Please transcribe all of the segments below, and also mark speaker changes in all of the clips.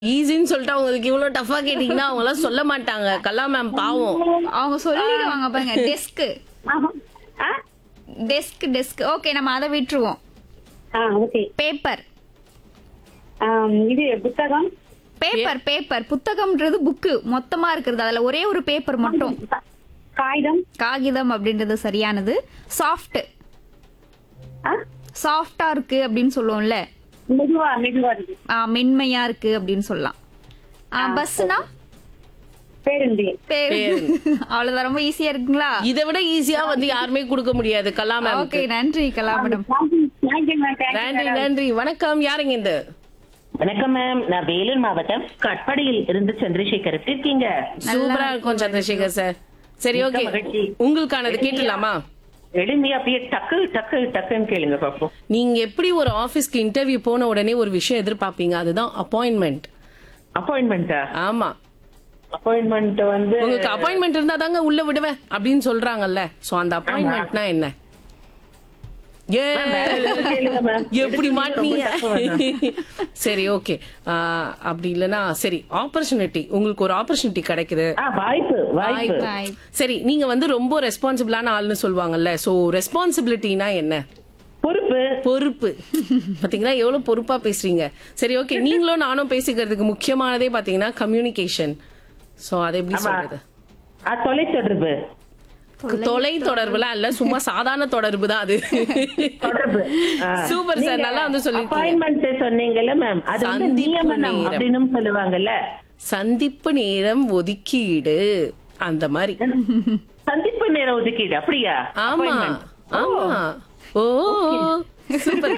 Speaker 1: ஈஸின்னு சொல்லிட்டு அவங்களுக்கு இவ்வளவு டஃபா கேட்டீங்கன்னா அவங்க எல்லாம் சொல்ல மாட்டாங்க கலா மேம் பாவம்
Speaker 2: அவங்க சொல்லிடுவாங்க பாருங்க டெஸ்க்
Speaker 3: ஆமா. ஆ
Speaker 2: டெஸ்க் டெஸ்க் ஓகே நம்ம அதை விட்டுருவோம்
Speaker 3: ஆ ஓகே
Speaker 2: பேப்பர்
Speaker 3: ஆம், இது புத்தகம்
Speaker 2: பேப்பர் பேப்பர் புத்தகம்ன்றது புக்கு மொத்தமா இருக்கிறது அதுல ஒரே ஒரு பேப்பர் மட்டும்
Speaker 3: கா- காகிதம்
Speaker 2: காகிதம் அப்படின்றது சரியானது சாஃப்ட்
Speaker 3: ஆ
Speaker 2: சாஃப்டா இருக்கு அப்படின்னு சொல்லுவோம்ல
Speaker 3: மெதுவா மெதுவா இருக்கு
Speaker 2: ஆ, மென்மையா இருக்கு அப்படின்னு சொல்லலாம் ஆ, பஸ்னா
Speaker 3: பேருந்து
Speaker 2: பேரு அவ்வளவுதான் ரொம்ப ஈஸியா இருக்குங்களா
Speaker 1: இதை விட ஈஸியா வந்து யாருமே கொடுக்க முடியாது கலா மேம்
Speaker 2: ஓகே நன்றி Kala madam
Speaker 3: thank you thank you ma'am
Speaker 1: நன்றி
Speaker 3: தேங்க்யூ
Speaker 1: நன்றி வணக்கம் யாருங்க இந்த
Speaker 4: வணக்கம் மேம் நான் வேலூர் மாவட்டம் கட்படியில் இருந்து சந்திரசேகர் எப்படி இருக்கீங்க
Speaker 1: சூப்பரா இருக்கும் சந்திரசேகர் சார் சரி
Speaker 4: மிக்க
Speaker 1: ஓகே
Speaker 4: மகிழ்ச்சி.
Speaker 1: உங்களுக்கானது கேட்டலாமா
Speaker 4: எளிமையா அப்படியே டக்கு டக்கு டக்குன்னு கேளுங்க பாப்போம்
Speaker 1: நீங்க எப்படி ஒரு ஆபீஸ்க்கு இன்டர்வியூ போன உடனே ஒரு விஷயம் எதிர்பார்ப்பீங்க அதுதான் அப்பாயின்மெண்ட்
Speaker 4: அப்பாயின்மெண்டா
Speaker 1: ஆமா
Speaker 4: அப்பாயின்மெண்ட் வந்து
Speaker 1: உங்களுக்கு அப்பாயின்மெண்ட் இருந்தா தாங்க உள்ள விடுவேன் அப்படின்னு சொல்றாங்கல்ல சோ அந்த அப்பாயின்மெண்ட்னா என்ன ஏ
Speaker 4: மேம், வேற ஏதாவது கேளுங்க மேம்.
Speaker 1: எப்படி
Speaker 4: எடுத்தோனே
Speaker 1: மாட்டீங்க
Speaker 4: ரொம்ப tough வேணாம்.
Speaker 1: சரி ஓகே அப்படி இல்லனா சரி ஆப்பர்ச்சுனிட்டி உங்களுக்கு ஒரு ஆப்பர்ச்சுனிட்டி கிடைக்குது
Speaker 4: ஆ, வாய்ப்பு வாய்ப்பு
Speaker 2: Bye.
Speaker 1: சரி நீங்க வந்து ரொம்ப ரெஸ்பான்சிபிளான ஆள்னு சொல்லுவாங்கல்ல சோ ரெஸ்பான்சிபிலிட்டினா என்ன
Speaker 4: பொறுப்பு
Speaker 1: பொறுப்பு பாத்தீங்களா எவ்வளவு பொறுப்பா பேசுறீங்க சரி ஓகே நீங்களும் நானும் பேசிக்கிறதுக்கு முக்கியமானதே பாத்தீங்கன்னா கம்யூனிகேஷன் சோ அதை எப்படி
Speaker 4: ஆமா.
Speaker 1: சொல்றது
Speaker 4: ஆ, தொலைத்தொடர்பு
Speaker 1: தொலை தொடர்புலாம் இல்ல சும்மா சாதாரண தொடர்பு தான் அது
Speaker 4: தொடர்பு
Speaker 1: சூப்பர் சார் நல்லா வந்து சொல்லிருக்கீங்க
Speaker 4: அப்பாயின்மெண்ட் சொன்னீங்கல்ல மேம் அது வந்து
Speaker 1: சந்திப்பு
Speaker 4: நியமனம்
Speaker 1: நேரம்.
Speaker 4: அப்படின்னு சொல்லுவாங்கல்ல
Speaker 1: சந்திப்பு நேரம் ஒதுக்கீடு அந்த மாதிரி
Speaker 4: சந்திப்பு நேரம் ஒதுக்கீடு அப்படியா
Speaker 1: ஆமா
Speaker 4: Appointment.
Speaker 1: ஆமா ஓ சூப்பர்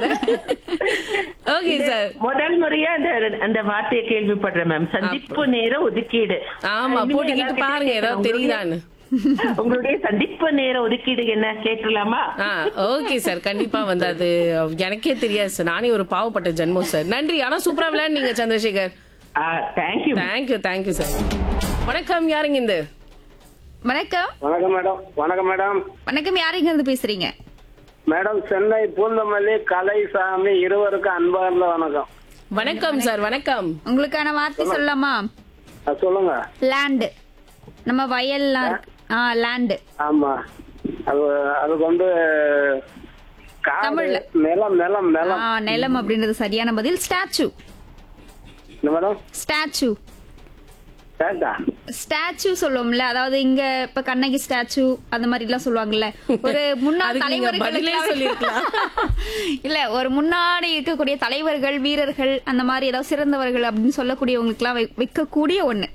Speaker 1: ஓகே சார்
Speaker 4: முதல் முறையா அந்த அந்த வார்த்தையை கேள்விப்படுறேன் மேம் சந்திப்பு நேர ஒதுக்கீடு
Speaker 1: ஆமா
Speaker 4: இனிமே
Speaker 1: போட்டுக்கிட்டு
Speaker 4: எல்லார்கிட்டயும்
Speaker 1: பாருங்க ஏதாவது
Speaker 4: கேட்கணும்.
Speaker 1: தெரியுதான்னு
Speaker 4: உங்களுடைய சந்திப்பு நேர ஒதுக்கீடு என்ன கேட்டுலாமா
Speaker 1: ஆ ஓகே சார் கண்டிப்பா வந்து அது எனக்கே தெரியாது சார் நானே ஒரு பாவப்பட்ட ஜென்மம் சார் நன்றி ஆனா சூப்பரா விளையாடுனீங்க Chandrasekar
Speaker 4: thank you
Speaker 1: thank you thank you sir வணக்கம் யாருங்க இந்த
Speaker 2: வணக்கம்
Speaker 5: வணக்கம் மேடம் வணக்கம் மேடம்
Speaker 2: வணக்கம் யாருங்க இருந்து பேசுறீங்க
Speaker 5: மேடம் சென்னை பூந்தமல்லி கலைசாமி இருவருக்கும் அன்பார்ந்த வணக்கம்
Speaker 1: வணக்கம் சார் வணக்கம்
Speaker 2: உங்களுக்கான வார்த்தை சொல்லலாமா
Speaker 5: அஹ் சொல்லுங்க
Speaker 2: லேண்டு நம்ம வயல்லாம் இருக்கு. ஆ லேண்டு
Speaker 5: ஆமா அது அதுக்கு வந்து காடு,
Speaker 2: தமிழ்ல.
Speaker 5: நிலம் நிலம்
Speaker 2: ஆ
Speaker 5: நிலம்
Speaker 2: நிலம் அப்படின்றது சரியான பதில் ஸ்டாச்சு
Speaker 5: என்ன மேடம்
Speaker 2: ஸ்டாச்சு
Speaker 5: கேட்டா
Speaker 2: ஸ்டாச்சு சொல்லுவோம்ல அதாவது இங்க இப்ப கண்ணகி ஸ்டாச்சு அந்த மாதிரி எல்லாம் சொல்லுவாங்கல்ல ஒரு முன்னாள்
Speaker 1: அதுக்கு நீங்க பதிலே சொல்லிருக்கலாம்.
Speaker 2: தலைவர்களுக்கு இல்ல ஒரு முன்னாடி இருக்கக்கூடிய தலைவர்கள் வீரர்கள் அந்த மாதிரி ஏதாவது சிறந்தவர்கள் அப்படின்னு சொல்லக்கூடியவங்களுக்கு எல்லாம் வைக்கக்கூடிய ஒண்ணு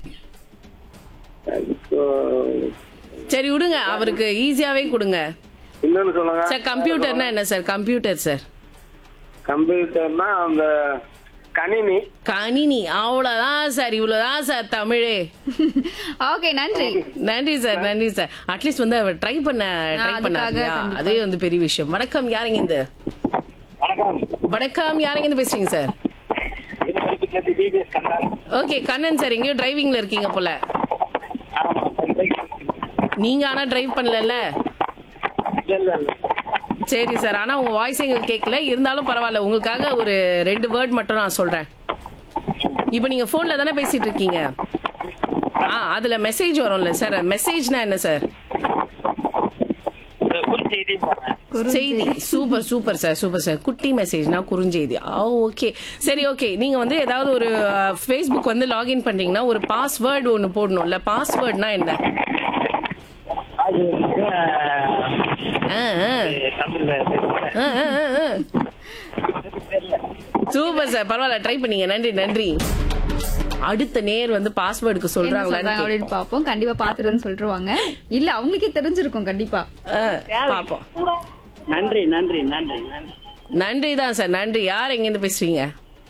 Speaker 1: சரி விடுங்க அவருக்கு ஈஸியாவே கொடுங்க
Speaker 5: இன்னொன்னு சொல்லுங்க
Speaker 1: சார் கம்ப்யூட்டர்னா என்ன சார் கம்ப்யூட்டர் சார்
Speaker 5: கம்ப்யூட்டர்னா அந்த கணினி
Speaker 1: கணினி அவ்வளவுதான் சார் இவ்வளவுதான் சார் தமிழே
Speaker 2: ஓகே நன்றி
Speaker 1: நன்றி சார் நன்றி சார் அட்லீஸ்ட் வந்து அவர் ட்ரை பண்ண ட்ரை
Speaker 2: அதுக்காக
Speaker 1: பண்ணாரு இல்லையா?
Speaker 2: கண்டிப்பா.
Speaker 1: அதே வந்து பெரிய விஷயம் வணக்கம் யாருங்க இந்த
Speaker 5: வணக்கம்
Speaker 1: வணக்கம் யாருங்க இருந்து பேசுறீங்க சார்
Speaker 5: இது வரைக்கும் TBS Kanna
Speaker 1: okay Kannan sir எங்கேயோ டிரைவிங்ல இருக்கீங்க போல நீங்க ஆனா டிரைவ் பண்ணல
Speaker 5: இல்ல இல்ல இல்ல
Speaker 1: சரி சார் ஆனா உங்க வாய்ஸ் எங்களுக்கு கேட்கல இருந்தாலும் பரவாயில்ல உங்களுக்காக ஒரு ரெண்டு வேர்ட் மட்டும் நான் சொல்றேன் இப்போ நீங்க போன்ல தானே பேசிட்டு இருக்கீங்க ஆ அதுல மெசேஜ் வரும்ல சார் மெசேஜ்னா என்ன சார்
Speaker 5: குறுஞ்செய்தி போடுறேன்
Speaker 1: செய்தி super super sir super sir குட்டி மெசேஜ்னா குறுஞ்செய்தி ஆ ஓகே சரி ஓகே நீங்க வந்து ஏதாவது ஒரு ஃபேஸ்புக் வந்து லாகின் பண்றீங்கன்னா ஒரு பாஸ்வேர்டு ஒன்னு போடணும்ல பாஸ்வேர்ட்னா என்ன
Speaker 5: அது வந்து,
Speaker 1: ஆ, ஆ.
Speaker 5: தமிழ்ல
Speaker 1: ஆ, ஆ, ஆ, ஆ. சூப்பர் சார் பரவாயில்ல ட்ரை பண்ணீங்க நன்றி நன்றி அடுத்த நேர் வந்து பாஸ்வேர்டுக்கு
Speaker 2: என்ன சொல்றாங்க
Speaker 1: சொல்றாங்களான்னு
Speaker 2: அப்படின்னு பாப்போம் கண்டிப்பா பாத்துருன்னு சொல்லிருவாங்க இல்ல அவங்களுக்கே தெரிஞ்சிருக்கும் கண்டிப்பா
Speaker 1: ஆ, பாப்போம்
Speaker 5: நன்றி நன்றி நன்றி நன்றி
Speaker 1: நன்றி தான் சார் நன்றி யார் எங்க இருந்து பேசுறீங்க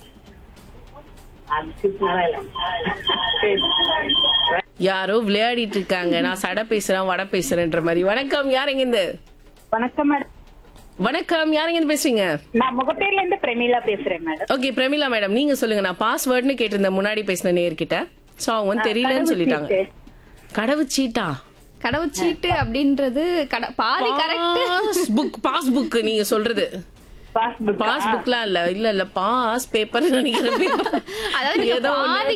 Speaker 1: யாரோ விளையாடிட்டு இருக்காங்க நான் சட பேசுறேன் வட பேசுறேன்ற மாதிரி வணக்கம் யார் எங்க இருந்து
Speaker 3: வணக்கம் மேடம்
Speaker 1: வணக்கம் யார் எங்க இருந்து பேசுறீங்க
Speaker 3: நான் முகப்பேர்ல இருந்து பிரமீளா பேசுறேன் மேடம்
Speaker 1: ஓகே பிரமிளா மேடம் நீங்க சொல்லுங்க நான் பாஸ்வேர்ட்னு கேட்டிருந்தேன் முன்னாடி பேசின நேர்கிட்ட சோ அவங்க வந்து தெரியலன்னு சொல்லிட்டாங்க கடவுச்சீட்டா
Speaker 2: கடவுச்சீட்டு அப்படின்றது கட- பாதி கரெக்ட்
Speaker 1: புக் பாஸ் புக் நீங்க சொல்றது
Speaker 3: பாஸ்புக்
Speaker 1: பாஸ் புக்லாம் இல்ல இல்ல இல்ல பாஸ் பேப்பர் நினைக்கிறேன் paper.
Speaker 2: அதாவது நீங்க
Speaker 1: ஏதோ ஒண்ணு.
Speaker 2: பாதி